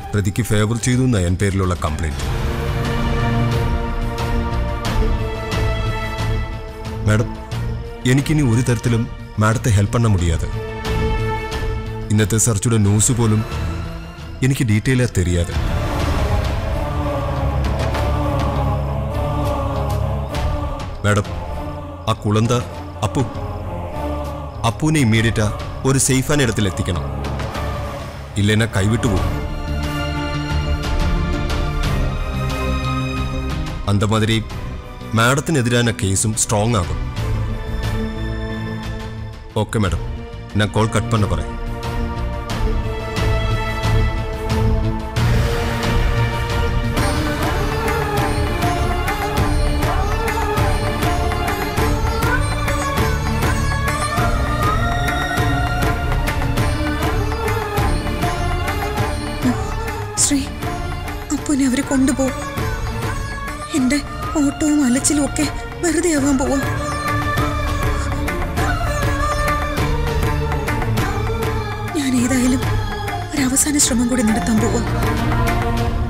പ്രതിക്ക് ഫേവർ ചെയ്തു എന്ന എൻ പേരിലുള്ള കംപ്ലൈന്റ് മാഡം എനിക്കിനി ഒരു തരത്തിലും മാഡത്തെ ഹെൽപ്പ് பண்ண முடியாது ഇന്നത്തെ സെർച്ചുടെ ന്യൂസ് പോലും എനിക്ക് ഡീറ്റെയിലാ தெரியாது മാഡം ആ കുളന്ത അപ്പു അപ്പുവിനെ ഇമ്മീഡിയറ്റാ ഒരു സേഫാன ഇടത്തിൽ എത്തിക്കണം ഇല്ലെന്നെ കൈവിട്ടു പോകും அந்த மாதிரி മാഡത്തിനെതിരാன കേസും സ്ട്രോങ് ആകും ഓക്കെ മാഡം ഞാൻ കോൾ കട്ട് பண்ண പറയും ശ്രീ അപ്പുനെ അവര് കൊണ്ടുപോകും എന്റെ ഓട്ടവും അലച്ചിലും ഒക്കെ വെറുതെ ആവാൻ പോവാ ഞാൻ ഏതായാലും ഒരു അവസാന ശ്രമം കൂടി നടത്താൻ പോവാ